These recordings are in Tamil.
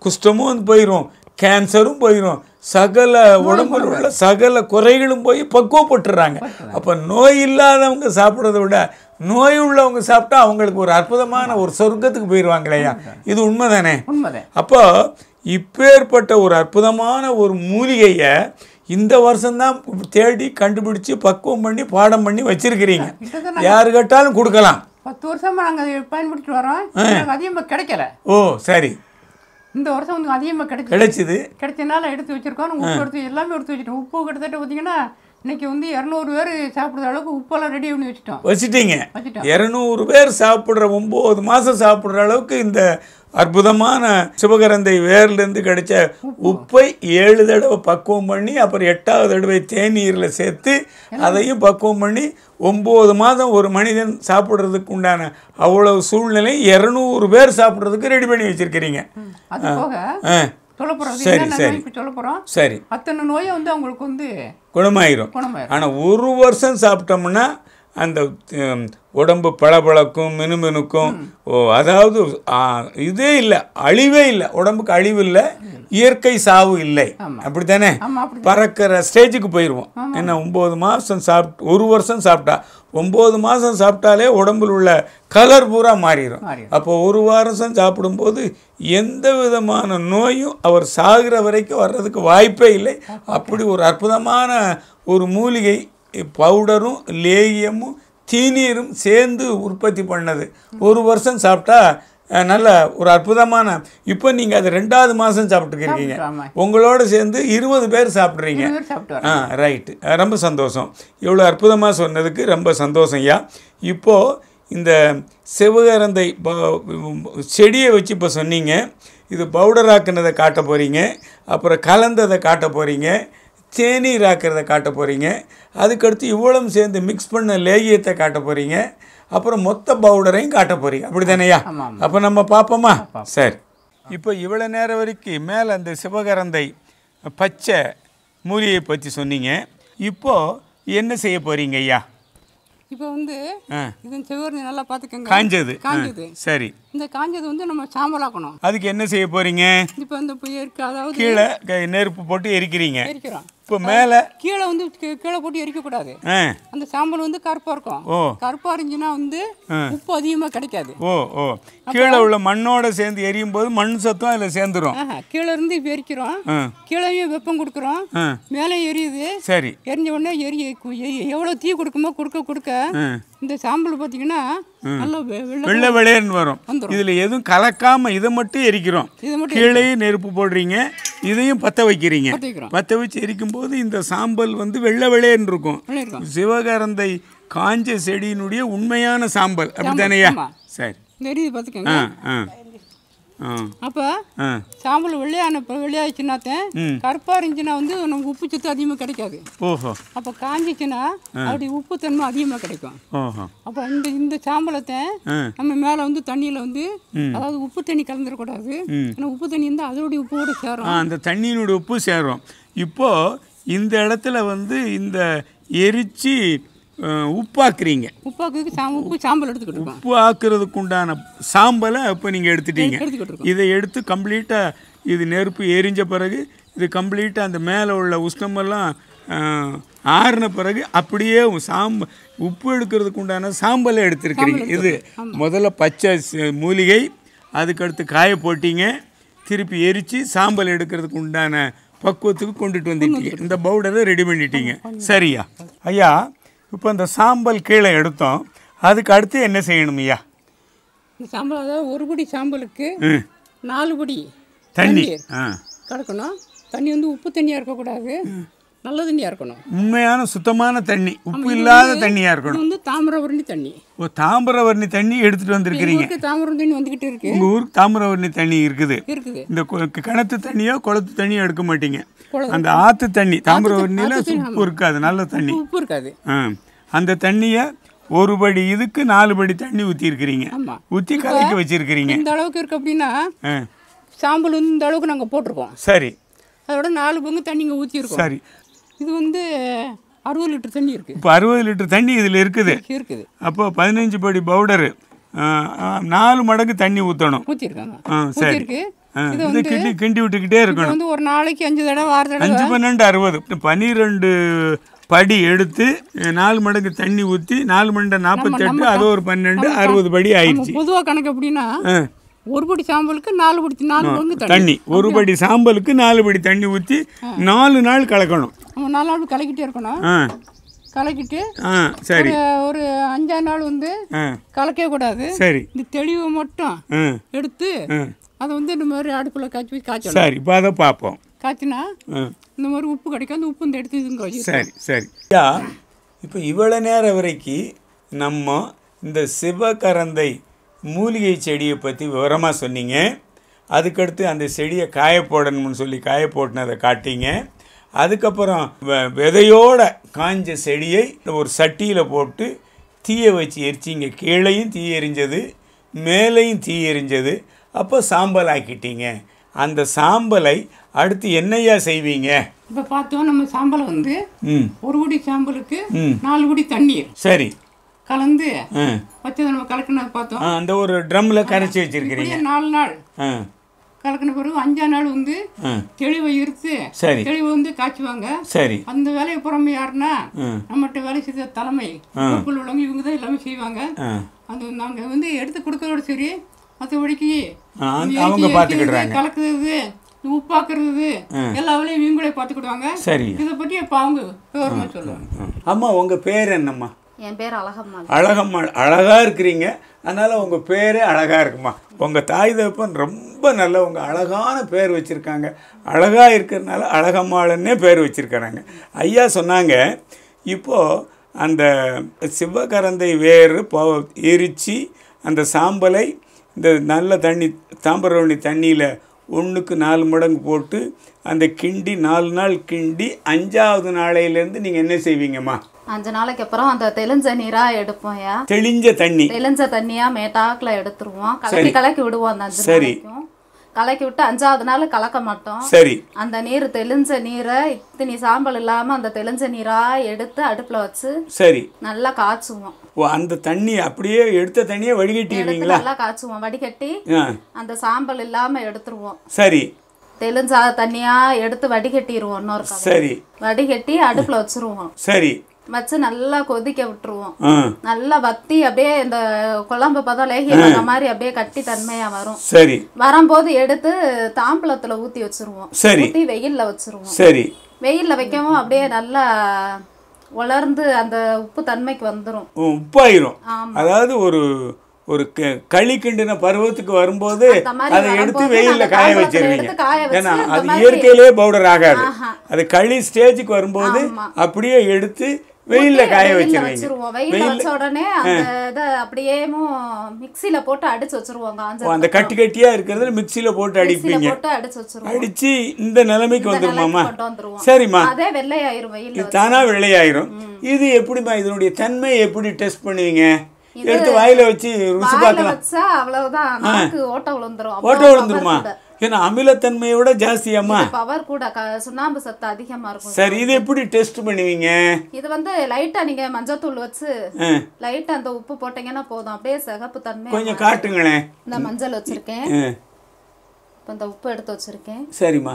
குஷ்டமும் வந்து போயிடும் கேன்சரும் போயிடும் சகல உடம்புல உள்ள சகல குறைகளும் போய் பக்குவப்பட்டுறாங்க அப்போ நோய் இல்லாதவங்க சாப்பிட்றத விட நோய் உள்ளவங்க சாப்பிட்டா அவங்களுக்கு ஒரு அற்புதமான ஒரு சொர்க்கத்துக்கு போயிடுவாங்களையா இது உண்மைதானே உண்மைதான் அப்போ இப்பேற்பட்ட ஒரு அற்புதமான ஒரு மூலிகையை இந்த வருஷம்தான் தேடி கண்டுபிடிச்சு பக்குவம் பண்ணி பாடம் பண்ணி வச்சிருக்கிறீங்க கிட்டத்தட்ட யாரு கேட்டாலும் கொடுக்கலாம் பத்து வருஷமா நாங்க அதை பயன்படுத்திட்டு வரோம் எனக்கு அதிகமா கிடைக்கல ஓ சரி இந்த வருஷம் வந்து அதிகமா கிடைச்சு கிடைச்சிது கிடைச்சனால எடுத்து வச்சிருக்கோம் உப்பு எடுத்து எல்லாமே எடுத்து வச்சிட்டோம் உப்பு கிட்டத்தட்ட பார்த்தீங்கன்னா இன்னைக்கு வந்து இரநூறு பேர் சாப்பிடுற அளவுக்கு உப்பெல்லாம் ரெடி பண்ணி வச்சுட்டோம் வச்சிட்டீங்க வச்சுட்டோம் இரநூறு பேர் சாப்பிட்ற ஒம்பது மாதம் சாப்பிட்ற அளவுக்கு இந்த அற்புதமான சிவகரந்தை வேர்லேருந்து கிடைச்ச உப்பை ஏழு தடவை பக்குவம் பண்ணி அப்புறம் எட்டாவது தடவை தேநீரில் சேர்த்து அதையும் பக்குவம் பண்ணி ஒம்பது மாதம் ஒரு மனிதன் சாப்பிட்றதுக்கு உண்டான அவ்வளவு சூழ்நிலை இரநூறு பேர் சாப்பிட்றதுக்கு ரெடி பண்ணி வச்சிருக்கிறீங்க அது போக ஆ சொல்ல போகிறோம் சரி, என்னென்ன சரி. நோய் இப்போ சொல்ல போகிறோம் சரி அத்தனை நோயை வந்து அவங்களுக்கு வந்து குணமாயிரும் குணமாயிரும் ஆனால் ஒரு வருஷம் சாப்பிட்டோம்னா அந்த ஹம், உடம்பு பளபளக்கும் மினுமினுக்கும் ஓ அதாவது ஆ, இதே இல்லை அழிவே இல்லை உடம்புக்கு அழிவு இல்லை இயற்கை சாவு இல்லை அப்படித்தானே ஆமா அப்படி பறக்கிற ஸ்டேஜுக்கு போயிடுவோம் என்ன ஒம்பது மாதம் சாப்பிட்டு ஒரு வருஷம் சாப்பிட்டா ஒம்பது மாதம் சாப்பிட்டாலே உடம்புல உள்ள கலர் பூரா மாறிடும் மாறிடும். அப்போ ஒரு வாரம் சாப்பிடும்போது எந்த விதமான நோயும் அவர் சாகிற வரைக்கும் வர்றதுக்கு வாய்ப்பே இல்லை அப்படி ஒரு அற்புதமான ஒரு மூலிகை பவுடரும் லேகியமும் தீநீரும் சேர்ந்து உற்பத்தி பண்ணது ஒரு வருஷம் சாப்பிட்டா அஹ், நல்ல ஒரு அற்புதமான இப்போ நீங்கள் அது ரெண்டாவது மாதம் சாப்பிட்டுருக்கீங்க ஆமா உங்களோட சேர்ந்து இருபது பேர் சாப்பிட்றீங்க இருபது பேர் சாப்பிட்டு வரோம் ஆ ரைட்டு ரொம்ப சந்தோஷம் இவ்வளோ அற்புதமாக சொன்னதுக்கு ரொம்ப சந்தோஷம் ஐயா இப்போது இந்த சிவகரந்தை ப- செடியை வச்சு இப்போ சொன்னீங்க இது பவுடராக்குனதை காட்ட போகிறீங்க அப்புறம் கலந்ததை காட்ட போகிறீங்க தேநீர் ஆக்கிறத காட்ட போகிறீங்க அதுக்கடுத்து இவ்வளவும் சேர்ந்து மிக்ஸ் பண்ண லேகியத்தை காட்ட போகிறீங்க அப்புறம் மொத்த பவுடரையும் காட்ட போகிறீங்க அப்படி தானேயா ஆமா, ஆமா. அப்போ நம்ம பார்ப்போமா சரி இப்போ இவ்வளோ நேரம் வரைக்கும் மேலே அந்த சிவகரந்தை பச்சை மூலிகையை பற்றி சொன்னீங்க இப்போ என்ன செய்ய போகிறீங்க ஐயா இப்போ வந்து ஆ இது செவ்வரி நல்லா பார்த்துக்கோங்க காஞ்சது ஆ, காஞ்சது சரி இந்த காஞ்சது வந்து நம்ம சாம்பலாக்கணும் அதுக்கு என்ன செய்ய போகிறீங்க இப்போ இந்த இப்போ இருக்கு அதாவது கீழே க- நெருப்பு போட்டு எரிக்கிறீங்க எரிக்கிறோம் இப்போ மேலே கீழே வந்து கீ- கீழே போட்டு எரிக்கக்கூடாது ஆ அந்த சாம்பல் வந்து கருப்பாக இருக்கும் ஓ கருப்பாக இருந்துச்சுன்னா வந்து உப்பு அதிகமாக கிடைக்காது ஓ ஓ கீழே உள்ள மண்ணோட சேர்ந்து எரியும் போது மண் சத்தம் அதில் சேர்ந்துரும் ஆஹா கீழே இருந்து இப்போ எரிக்கிறோம் ஆ கீழேயும் வெப்பம் கொடுக்குறோம் ஆ மேலே எரியுது சரி எரிஞ்ச உடனே எரி எவ்வளோ தீ கொடுக்குமோ கொடுக்க கொடுக்க ஆ இந்த சாம்பல் பார்த்தீங்கன்னா நல்லா வெ- வெள்ளை வெள்ளை வெள்ளையன்னு வரும் வந்துரும். இதில் எதுவும் கலக்காமல் இதை மட்டும் எரிக்கிறோம் இதை மட்டும் கீழேயும் நெருப்பு போடுறீங்க இதையும் பற்ற வைக்கிறீங்க பற்ற வைக்கிறோம் பற்ற வச்சு எரிக்கும்போது இந்த சாம்பல் வந்து வெள்ளை வெள்ளையன்னு இருக்கும் வெள்ளை இருக்கும் சிவகரந்தை காஞ்ச செடியினுடைய உண்மையான சாம்பல் அப்படித்தானையா ஆமா. சரி இந்த எரியுது பார்த்துக்கோங்க ஆ ஆ ஆ அப்போ ஆ சாம்பல் வெள்ளையான இப்போ வெள்ளையாச்சுன்னாத்தேன் ம். கருப்பாக இருந்துச்சுன்னா வந்து நமக்கு உப்பு சத்து அதிகமாக கிடைக்காது ஓஹோ அப்போ காஞ்சிச்சுன்னா அப்படி உப்புத்தன்மை அதிகமாக கிடைக்கும் ஓஹோ அப்போ இந்த இந்த சாம்பலத்தை ஆ நம்ம மேலே வந்து தண்ணியில் வந்து அதாவது உப்பு தண்ணி கலந்துடக்கூடாது ம். ஏன்னா உப்பு தண்ணி வந்து அதோடைய உப்போடு ஆ, சேரும் அந்த தண்ணியினுடைய உப்பு சேரும் இப்போ இந்த இடத்துல வந்து இந்த எரிச்சு அஹ், உப்பாக்குறீங்க உப்பாக்கு சா உப்பு சாம்பல் எடுத்துக்கிட்டு இருக்கோம் உப்பு ஆக்குறதுக்கு உண்டான சாம்பலை இப்போ நீங்கள் எடுத்துட்டீங்க எடுத்துக்கிட்டு இருக்கோம் இதை எடுத்து கம்ப்ளீட்டாக இது நெருப்பு எரிஞ்ச பிறகு இது கம்ப்ளீட்டாக அந்த மேலே உள்ள உஷ்ணமெல்லாம் அஹ், ஆறின பிறகு அப்படியே சாம்ப உப்பு எடுக்கிறதுக்கு உண்டான சாம்பலை எடுத்திருக்கிறீங்க இது முதல்ல பச்சை ச- மூலிகை அதுக்கடுத்து காய போட்டீங்க திருப்பி எரித்து சாம்பல் எடுக்கிறதுக்கு உண்டான பக்குவத்துக்கு கொண்டுட்டு வந்துட்டீங்க இந்த பவுடரை ரெடி பண்ணிட்டீங்க சரியா ஐயா இப்போ இந்த சாம்பல் கீழே எடுத்தோம் அதுக்கு அடுத்து என்ன செய்யணும் ஐயா இந்த சாம்பல் அதாவது ஒரு படி சாம்பலுக்கு ம் நாலு படி தண்ணி தண்ணீர் ஆ கலக்கணும் தண்ணி வந்து உப்பு தண்ணியாக இருக்கக்கூடாது நல்ல தண்ணியாக இருக்கணும் உண்மையான சுத்தமான தண்ணி உப்பு இல்லாத தண்ணியாக இது இருக்கணும் வந்து தாமிரபரணி தண்ணி ஓ தாமிரவர்ணி தண்ணி எடுத்துகிட்டு வந்திருக்கிறீங்க ஊருக்கு தாமிரம் தண்ணி வந்துக்கிட்டு இருக்கு உங்கள் ஊருக்கு தாமிரவர்ணி தண்ணி இருக்குது இருக்குது இந்த கொ- கிணத்து தண்ணியோ குளத்து தண்ணியோ எடுக்க மாட்டீங்க குளத்து- அந்த ஆற்று தண்ணி தாமிரவர்ணியில் உப்பு இருக்காது நல்ல தண்ணி உப்பு இருக்காது ஆ அந்த தண்ணியை ஒரு படி இதுக்கு நாலு படி தண்ணி ஊற்றி இருக்கிறீங்க ஆமாம் ஊற்றி கலக்கி வச்சிருக்கிறீங்க இந்த அளவுக்கு இருக்கு அப்படின்னா ஆ சாம்பல் வந்து இந்த அளவுக்கு நாங்கள் போட்டிருக்கோம் சரி அதோட நாலு பங்கு தண்ணி இங்கே ஊற்றிருக்கோம் சரி இது வந்து அறுபது லிட்டர் தண்ணி இருக்குது இப்போ அறுபது லிட்டர் தண்ணி இதில் இருக்குது இருக்குது அப்போ பதினஞ்சு படி பவுடரு நாலு மடங்கு தண்ணி ஊற்றணும் ஊற்றிருக்காங்க ஆ சரி ஊற்றிருக்கு ஆ, இது கிண்டி கிண்டி விட்டுக்கிட்டே இது இருக்கணும் வந்து ஒரு நாளைக்கு அஞ்சு தடவை ஆறு தடவை அஞ்சு பன்னெண்டு அறுபது பன்னிரெண்டு படி எடுத்து அஹ், நாலு மடங்கு தண்ணி ஊற்றி நாலு மண்டை நாற்பத்தெட்டு அது ஒரு பன்னெண்டு அறுபது படி ஆயிடுச்சு பொதுவாக கணக்கு எப்படின்னா ஆ, ஒரு படி சாம்பலுக்கு நாலு படி நாலு பங்கு தண்ணி தண்ணி ஒரு படி சாம்பலுக்கு நாலு படி தண்ணி ஊற்றி நாலு நாள் கலக்கணும் நம்ம நாலு நாள் கலக்கிட்டே இருக்கணும் ஆ கலக்கிட்டு ஆ சரி ஒரு- ஒரு அஞ்சாறு நாள் வந்து ஆ கலக்கவே கூடாது சரி இந்த தெளிவை மட்டும் ஆ எடுத்து ஆ அதை வந்து இந்த மாதிரி அடுப்பில் காய்ச்சி வச்சு காய்ச்சணும் சரி இப்போ அதை பார்ப்போம் காய்ச்சினா ஆ இந்த மாதிரி உப்பு கிடைக்கும் அந்த உப்பு இந்த எடுத்து இதுங்க வச்சு சரி சரி ஐயா இப்போ இவ்வளோ நேரம் வரைக்கும் நம்ம இந்த சிவகரந்தை மூலிகை செடியை பற்றி விவரமாக சொன்னீங்க அதுக்கடுத்து அந்த செடியை காய போடணும்னு சொல்லி காய போட்டினதை காட்டிங்க அதுக்கப்புறம் வெ- விதையோட காஞ்ச செடியை ஒரு சட்டியில் போட்டு தீயை வச்சு எரிச்சிங்க கீழையும் தீ எரிஞ்சது மேலேயும் தீ எரிஞ்சது அப்போ சாம்பல் ஆக்கிட்டீங்க அந்த சாம்பலை அடுத்து என்னையா செய்வீங்க இப்போ பார்த்தோம் நம்ம சாம்பலை வந்து ம் ஒரு குடி சாம்பலுக்கு ம். நாலு குடி தண்ணீர் சரி கலந்து ஆ வச்சதை நம்ம கலக்கினது பார்த்தோம் ஆ, அந்த ஒரு ட்ரம்மில் கரைச்சி வச்சிருக்கிறீங்க இப்படியே நாலு நாள் ஆ கலக்கின பிறகு அஞ்சாம் நாள் வந்து ஆ தெளிவை இருத்து சரி தெளிவை வந்து காய்ச்சுவாங்க சரி அந்த வேலையை புறமே யாருன்னா ம் நம்மகிட்ட வேலை செய்த தலைமை பொறுப்பில் உள்ளவங்க இவங்க தான் எல்லாமே செய்வாங்க ஆ அது நாங்கள் வந்து எடுத்து கொடுக்கறதோட சரி மற்றபடிக்கு ஆ, அந்த- அவங்க பார்த்துக்கிடுறாங்க கலக்குறது உப்பாக்குறது எல்லா வேலையும் இவங்களே பார்த்துக்கிடுவாங்க சரி இதை பற்றி இப்போ அவங்க விவரமாக சொல்லுவாங்க அம்மா உங்கள் பேர் என்னம்மா என் பேர் அழகம்மாள் அழகம்மா அழகாக இருக்கிறீங்க அதனால் உங்கள் பேரே அழகாக இருக்குமா உங்கள் தாய் தகப்பன் ரொம்ப நல்ல உங்கள் அழகான பேர் வச்சுருக்காங்க அழகாக இருக்கிறதுனால அழகம்மாளுன்னே பேர் வச்சுருக்கிறாங்க ஐயா சொன்னாங்க இப்போது அந்த சிவகரந்தை வேறு ப எரித்து அந்த சாம்பலை இந்த நல்ல தண்ணி தாம்பரவணி தண்ணியில் ஒன்றுக்கு நாலு மடங்கு போட்டு அந்த கிண்டி நாலு நாள் கிண்டி அஞ்சாவது நாளையிலேருந்து நீங்கள் என்ன செய்வீங்கம்மா அஞ்சு நாளைக்கு அப்புறம் அந்த தெளிஞ்ச நீரா எடுப்போம்யா தெளிஞ்ச தண்ணி தெளிஞ்ச தண்ணியா மேட்டாக்குல எடுத்துருவோம் கலக்கி கலக்கி விடுவோம் அந்த அஞ்சு சரி. நாளைக்கும் கலக்கி விட்டு அஞ்சாவது நாள் கலக்க மாட்டோம் சரி அந்த நீர் தெளிஞ்ச நீரை இத்தனி சாம்பல் இல்லாம அந்த தெளிஞ்ச நீரா எடுத்து அடுப்புல வச்சு சரி நல்லா காய்ச்சுவோம் ஓ அந்த தண்ணி அப்படியே எடுத்த தண்ணியை எடுத்து வடிகட்டிடுவீங்களா நல்லா காய்ச்சுவோம் வடிகட்டி ஆ அந்த சாம்பல் இல்லாம எடுத்துருவோம் சரி தெளிஞ்சா தண்ணியா எடுத்து வடிகட்டிடுவோம் இன்னொரு கதை சரி வடிகட்டி அடுப்புல வச்சிருவோம் சரி வச்சு நல்லா கொதிக்க விட்டுருவோம் ஆ நல்லா வத்தி அப்படியே இந்த குழம்பு பதம் லேகி வந்த மாதிரி அப்படியே கட்டி தன்மையா வரும் சரி வரும்போது எடுத்து தாம்பலத்துல ஊத்தி வச்சிருவோம் சரி. ஊத்தி வெயில்ல வச்சிருவோம் சரி வெயில்ல வைக்கவும் அப்படியே நல்லா உலர்ந்து அந்த உப்பு தன்மைக்கு வந்துரும் உ- உப்பாயிரும் ஆமா. அதாவது ஒரு ஒரு க- களி கிண்டின பருவத்துக்கு வரும்போது அந்த மாதிரி அதை எடுத்து வரும்போது வெயில்ல அந்த காய தாம்பலத்துல வச்சிருவீங்க எடுத்து காய வச்சு ஏன்னா இந்த அது மாதிரி- இயற்கையிலே பவுடர் ஆகாது ஆஹா. அது களி ஸ்டேஜுக்கு வரும்போது ஆமா. அப்படியே எடுத்து வெயில்ல காய வெயில்ல வச்சிருவீங்க வச்சிருவோம் வெயில்ல வச்ச உடனே அந்த இதை அப்படியே மிக்சியில போட்டு அடிச்சு வச்சிருவோம் ஓ, காஞ்ச அந்த கட்டி கட்டியா இருக்கிறதுல மிக்சியில போட்டு மிக்சியில அடிப்பீங்க போட்டு அடிச்சு வச்சிருவோம் அடிச்சு இந்த நிலைமைக்கு இந்த வந்துருமாமா நிலைக்கு கொண்டு வந்துருவோம் சரிம்மா அதே வெள்ளையாயிரும் வெயில்ல இது தானா வெள்ளையாயிரும் இது எப்படிம்மா இதனுடைய தன்மை எப்படி டெஸ்ட் பண்ணுவீங்க எடுத்து வாயில வச்சு ருசி வாயில பார்க்கலாம் வச்சா அவ்வளவுதான் நாக்கு ஓட்ட விழுந்துரும் ஓட்ட விழுந்துருமா ஏன்னா அமிலத்தன்மையை விட ஜாஸ்தியாம்மா பவர் கூட க- சுண்ணாம்பு சத்து அதிகமா இருக்கும் சரி இது எப்படி டெஸ்ட் பண்ணுவீங்க இது வந்து லைட்டா நீங்க மஞ்சத்தூள் வச்சு ஆ, லைட்டா அந்த உப்பு போட்டீங்கன்னா போதும் அப்படியே சிகப்பு தன்மை கொஞ்சம் காட்டுங்களேன் இந்த மஞ்சள் வச்சிருக்கேன் ஆ, இப்ப இந்த உப்பு எடுத்து வச்சிருக்கேன் சரிம்மா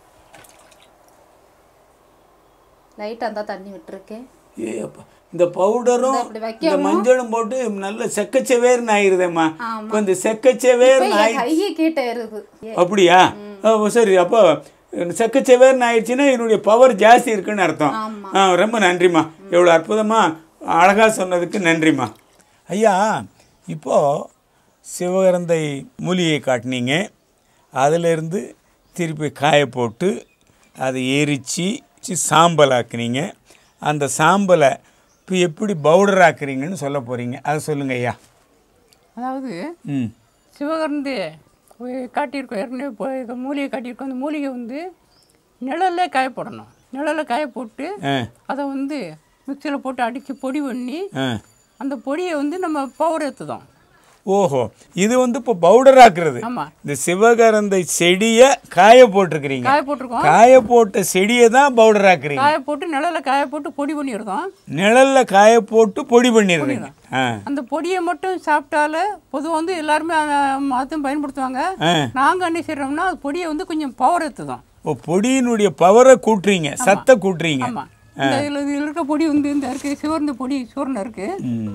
லைட்டா அந்த தண்ணி விட்டுருக்கேன் ஏ அப்பா இந்த பவுடரும் இந்த இப்படி இந்த வைக்கவும் மஞ்சளும் போட்டு நல்ல செக்கச்செவேர்னு ஆயிருதேம்மா ஆமா. இப்போ இந்த செக்கச்செவேர்னு ஆயி கையை கீட்ட இருது அப்படியா ஓ, சரி அப்போ செக்கச்செவேர்னு ஆயிடுச்சுன்னா என்னுடைய பவர் ஜாஸ்தி இருக்குன்னு அர்த்தம் ஆமா. ஆ ரொம்ப நன்றிம்மா எவ்வளோ அற்புதமாக அழகாக சொன்னதுக்கு நன்றிம்மா ஐயா இப்போது சிவகரந்தை மூலிகை காட்டினீங்க அதிலிருந்து திருப்பி காய போட்டு அதை எரித்து சாம்பல் ஆக்குனீங்க அந்த சாம்பலை இப்போ எப்படி பவுடர் ஆக்குறீங்கன்னு சொல்ல போகிறீங்க அதை சொல்லுங்க ஐயா அதாவது ம் சிவகர்ந்து காட்டியிருக்கோம் ஏற்கனவே இப்போ இது மூலிகை காட்டியிருக்கோம் அந்த மூலிகை வந்து நிழல்ல காய போடணும் நிழல்ல காய போட்டு ஆ அதை வந்து மிக்சியில் போட்டு அடித்து பொடி பண்ணி ஆ அந்த பொடியை வந்து நம்ம பவர் ஏற்றுதோம் ஓஹோ இது வந்து இப்போ பவுடர் ஆக்குறது ஆமா இந்த சிவகரந்தை செடியை காய போட்டிருக்கிறீங்க காய போட்டிருக்கோம் காய போட்ட செடியை தான் பவுடர் ஆக்குறீங்க காய போட்டு நிழல காய போட்டு பொடி பண்ணியிருக்கோம் நிழல்ல காய போட்டு பொடி பண்ணிடுறீங்க ஆ அந்த பொடியை மட்டும் சாப்பிட்டாலே பொதுவாக வந்து எல்லாருமே அதுவும் பயன்படுத்துவாங்க ஆ. நாங்கள் என்ன செய்கிறோம்னா அது பொடியை வந்து கொஞ்சம் பவர் ஏற்றுதான் ஓ பொடியினுடைய பவரை கூட்டுறீங்க சத்தை கூட்டுறீங்க ஆமாம் இந்த இதில் இதில் இருக்க பொடி வந்து இந்த இருக்குது சிவர்ந்த பொடி சூர்ணம் இருக்குது ம்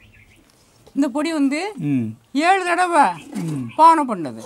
இந்த பொடி வந்து ம் ஏழு தடவை பானம் பண்ணுது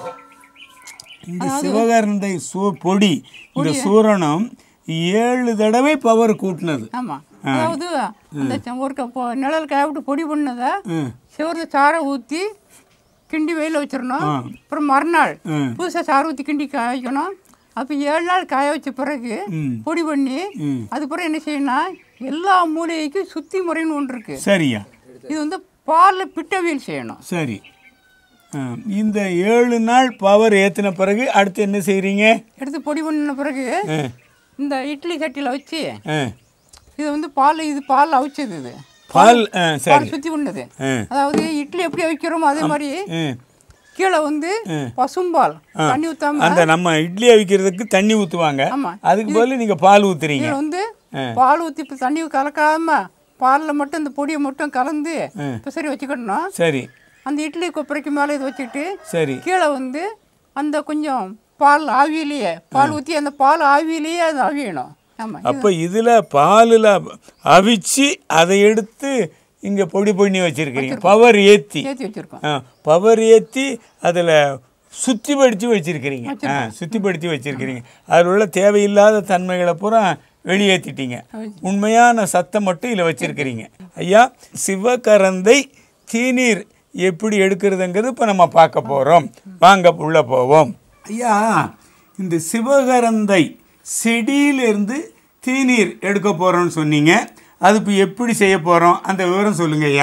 இந்த சிவகரந்தை சூ பொடி இந்த சூரணம் ஏழு தடவை பவர் கூட்டினது ஆமாம் அதாவது அந்த ச- ஒரு கப் பொ- நிழல் காய விட்டு பொடி பண்ணதை ம் சிவர்ந்த சாரை ஊற்றி கிண்டி வெயில வச்சிடணும் அப்புறம் மறுநாள் ம். புதுசாக சாறு ஊற்றி கிண்டி காய வைக்கணும் அப்போ ஏழு நாள் காய வச்ச பிறகு ம். பொடி பண்ணி ம். அது பிறகு என்ன செய்யணும் எல்லா மூலிகைக்கும் சுத்தி முறைன்னு ஒன்று இருக்கு சரியா இது வந்து பாலில் பிட்டவியல் செய்யணும் சரி ஆ, இந்த ஏழு நாள் பவர் ஏற்றின பிறகு அடுத்து என்ன செய்கிறீங்க எடுத்து பொடி பண்ணின பிறகு இந்த இட்லி சட்டியில் வச்சு ஆ இது வந்து பால் இது பால் அவிச்சது இது பால் ஆ சரி பால் சுற்றி பண்ணது ஆ அதாவது இட்லி எப்படி வைக்கிறோமோ அதே மாதிரி ம் கீழே வந்து பசும்பால் தண்ணி ஊற்றாம அந்த நம்ம இட்லி அவிக்கிறதுக்கு தண்ணி ஊற்றுவாங்க ஆமா. அதுக்கு பதில் நீங்கள் பால் ஊற்றுறீங்க இதில் வந்து பால் ஊற்றி இப்போ தண்ணி கலக்காம பாலில் மட்டும் இந்த பொடியை மட்டும் கலந்து பிசறி வச்சுக்கிடணும் சரி அந்த இட்லி கொப்பரைக்கு மேலே இது வச்சுட்டு சரி கீழே வந்து அந்த கொஞ்சம் பால் ஆவியிலேயே பால் ஊற்றி அந்த பால் ஆவியிலேயே அது அவியணும் ஆமாம் அப்போ இதில் பாலில் அவிச்சு அதை எடுத்து இங்கே பொடி பண்ணி வச்சுருக்கிறீங்க பவர் ஏற்றி ஏற்றி வச்சுருக்கோம் ஆ பவர் ஏற்றி அதில் சுத்திப்படுத்தி வச்சிருக்கிறீங்க ஆ சுத்திப்படுத்தி வச்சிருக்கிறீங்க அதில் உள்ள தேவையில்லாத தன்மைகளை பூரா வெளியேற்றிட்டீங்க உண்மையான சத்தம் மட்டும் இதில் வச்சிருக்கிறீங்க ஐயா சிவகரந்தை தீநீர் எப்படி எடுக்கிறதுங்கிறது இப்போ நம்ம பார்க்க போகிறோம் வாங்க உள்ளே போவோம் ஐயா இந்த சிவகரந்தை செடியிலிருந்து தீநீர் எடுக்க போகிறோம்னு சொன்னீங்க அது இப்போ எப்படி செய்ய போகிறோம் அந்த விவரம் சொல்லுங்க ஐயா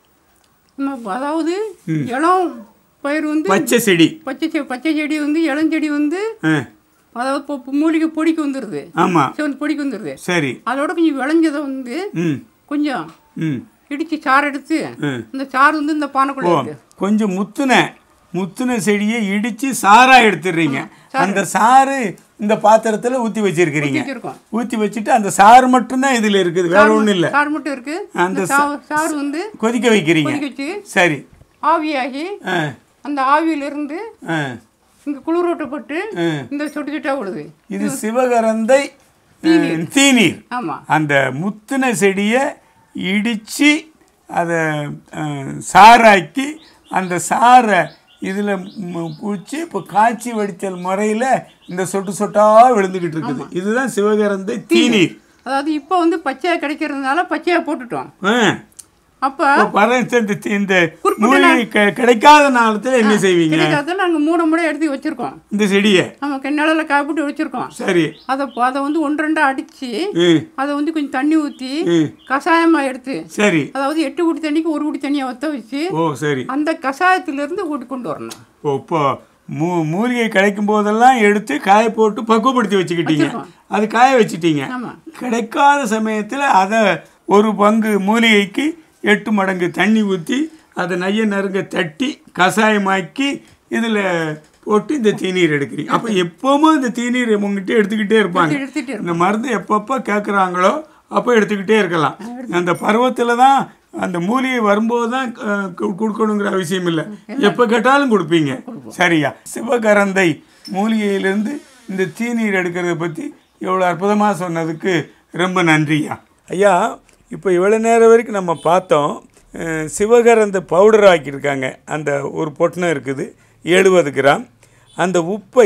நம்ம அதாவது இளம் பயிர் வந்து பச்சை செடி பச்சை செ பச்சை செடி வந்து இளஞ்செடி வந்து ஆ அதாவது இப்போ இப்போ மூலிகை பொடிக்கு வந்துடுது ஆமாம் சிவந்து பொடிக்கு வந்துடுது சரி அதோட கொஞ்சம் விளைஞ்சதை வந்து ம் கொஞ்சம் ம் இடித்து சாறு எடுத்து ம். இந்த சாறு வந்து இந்த பானைக்குள்ளே இருக்கு கொஞ்சம் முத்துன முத்துன செடியை இடித்து சாரா எடுத்துடுறீங்க அந்த சாறு இந்த பாத்திரத்தில் ஊற்றி வச்சிருக்கிறீங்க வச்சிருக்கோம் ஊற்றி வச்சுட்டு அந்த சாறு மட்டும்தான் இதில் இருக்குது வேற ஒன்றும் இல்லை சாறு மட்டும் இருக்கு அந்த அந்த சா- சாறு வந்து கொதிக்க வைக்கிறீங்க கொதிக்க வச்சு சரி ஆவியாகி ஆ அந்த ஆவியிலிருந்து ஆ இங்கே குளிரூட்டப்பட்டு ஆ. இந்த சொட்டு சொட்டா விழுது இது சிவகரந்தை அஹ், தீநீர் ஆமாம் அந்த முத்துன செடியை இடித்து அதை அஹ், சாறாக்கி அந்த சாறை இதில் பூச்சி இப்போ காய்ச்சி வடித்தல் முறையில் இந்த சொட்டு சொட்டாக விழுந்துக்கிட்டு இருக்குது இதுதான் சிவகரந்தை தீநீர் அதாவது இப்போ வந்து பச்சையாக கிடைக்கிறதுனால பச்சையாக போட்டுட்டோம் ஆ அப்போ இப்போ பரவ இந்த இந்த மூலிகை க- கிடைக்காத நாளத்தில் என்ன செய்வீங்க கிடைக்காத நாங்கள் மூணு முறை எடுத்து வச்சுருக்கோம் இந்த செடியை நமக்கு நிழலில் காப்பிட்டு வச்சுருக்கோம் சரி அதை அதை வந்து ஒன்று ரெண்டாக அடித்து ம் அதை வந்து கொஞ்சம் தண்ணி ஊற்றி ம் கஷாயமாக எடுத்து சரி அதாவது எட்டு குடி தண்ணிக்கு ஒரு குடி தண்ணியை ஒத்த வச்சு ஓ சரி அந்த கஷாயத்திலிருந்து ஊட்டி கொண்டு வரணும் ஓ, இப்போ மூ மூலிகை கிடைக்கும் போதெல்லாம் எடுத்து காய போட்டு பக்குவப்படுத்தி வச்சுக்கிட்டீங்க அது காய வச்சிட்டீங்க ஆமாம் கிடைக்காத சமயத்தில் அதை ஒரு பங்கு மூலிகைக்கு எட்டு மடங்கு தண்ணி ஊற்றி அதை நைய நறுங்க தட்டி கஷாயமாக்கி இதில் போட்டு இந்த தீநீர் எடுக்கிறீங்க அப்போ எப்போவும் இந்த தீநீர் உங்ககிட்ட எடுத்துக்கிட்டே இருப்பாங்க எடுத்துகிட்டு இந்த மருந்து எப்பப்போ கேட்குறாங்களோ அப்போ எடுத்துக்கிட்டே இருக்கலாம் அந்த பருவத்தில் தான் அந்த மூலிகை வரும்போது தான் அஹ், கு- கொடுக்கணுங்கிற அவசியம் இல்லை எப்போ கேட்டாலும் கொடுப்பீங்க சரியா சிவகரந்தை மூலிகையிலேருந்து இந்த தீநீர் எடுக்கிறத பற்றி எவ்வளோ அற்புதமாக சொன்னதுக்கு ரொம்ப நன்றியா ஐயா இப்போ இவ்வளோ நேரம் வரைக்கும் நம்ம பார்த்தோம் அஹ், சிவகரந்த பவுடர் ஆக்கியிருக்காங்க அந்த ஒரு பொட்டணம் இருக்குது எழுபது கிராம் அந்த உப்பை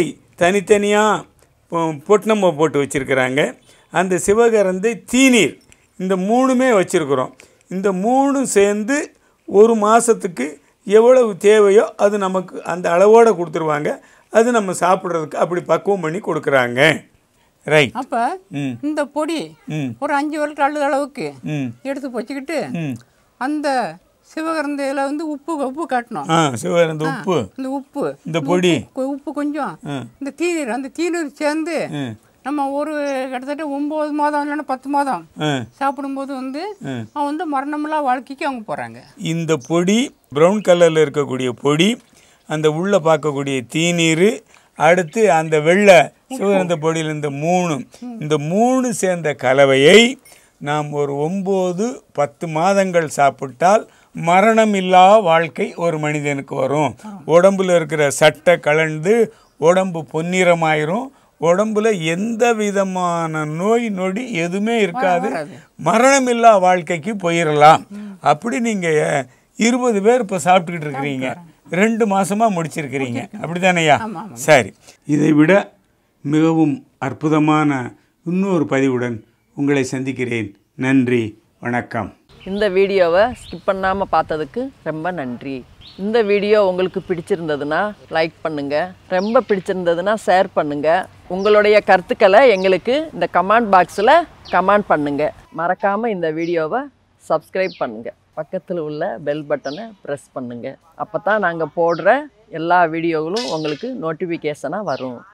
தனித்தனியாக பொட்டணம் போட்டு வச்சுருக்கிறாங்க அந்த சிவகரந்தை தீநீர் இந்த மூணுமே வச்சுருக்குறோம் இந்த மூணும் சேர்ந்து ஒரு மாதத்துக்கு எவ்வளவு தேவையோ அது நமக்கு அந்த அளவோடு கொடுத்துருவாங்க அது நம்ம சாப்பிட்றதுக்கு அப்படி பக்குவம் பண்ணி கொடுக்குறாங்க ரைட் அப்போ ம் இந்த பொடி ம் ஒரு அஞ்சு விளக்கு அழுத அளவுக்கு ம் எடுத்து வச்சுக்கிட்டு ம் அந்த சிவகரந்தையில் வந்து உப்பு உப்பு காட்டணும் ஆ சிவகரந்த உப்பு இந்த உப்பு இந்த பொடி கொ- உப்பு கொஞ்சம் ம் இந்த தீநீர் அந்த தீநீர் சேர்ந்து ம் நம்ம ஒரு கிட்டத்தட்ட ஒம்பது மாதம் இல்லைன்னா பத்து மாதம் ஆ சாப்பிடும்போது வந்து அவன் வந்து மரணமில்லா வாழ்க்கைக்கு அவங்க போகிறாங்க இந்த பொடி ப்ரௌன் கலரில் இருக்கக்கூடிய பொடி அந்த உள்ளே பார்க்கக்கூடிய தீநீர் அடுத்து அந்த வெள்ளை சிவகந்த பொடியில் இந்த மூணு இந்த மூணு சேர்ந்த கலவையை நாம் ஒரு ஒம்பது பத்து மாதங்கள் சாப்பிட்டால் மரணம் இல்லா வாழ்க்கை ஒரு மனிதனுக்கு வரும் உடம்புல இருக்கிற சட்டை கலந்து உடம்பு பொன்னிறமாயிரும் உடம்புல எந்த விதமான நோய் நொடி எதுவுமே இருக்காது மரணமில்லா வாழ்க்கைக்கு போயிடலாம் அப்படி நீங்க இருபது பேர் இப்போ சாப்பிட்டுக்கிட்டு இருக்கிறீங்க ரெண்டு மாசமா முடிச்சிருக்கிறீங்க அப்படிதானேயா சரி இதை விட மிகவும் அற்புதமான இன்னொரு பதிவுடன் உங்களை சந்திக்கிறேன் நன்றி வணக்கம் இந்த வீடியோவை ஸ்கிப் பண்ணாமல் பார்த்ததுக்கு ரொம்ப நன்றி இந்த வீடியோ உங்களுக்கு பிடிச்சிருந்ததுன்னா லைக் பண்ணுங்கள் ரொம்ப பிடிச்சிருந்ததுன்னா ஷேர் பண்ணுங்கள் உங்களுடைய கருத்துக்களை எங்களுக்கு இந்த கமெண்ட் பாக்ஸில் கமெண்ட் பண்ணுங்கள் மறக்காமல் இந்த வீடியோவை சப்ஸ்கிரைப் பண்ணுங்கள் பக்கத்தில் உள்ள பெல் பட்டனை ப்ரெஸ் பண்ணுங்கள் அப்போ தான் நாங்கள் போடுற எல்லா வீடியோகளும் உங்களுக்கு நோட்டிஃபிகேஷனாக வரும்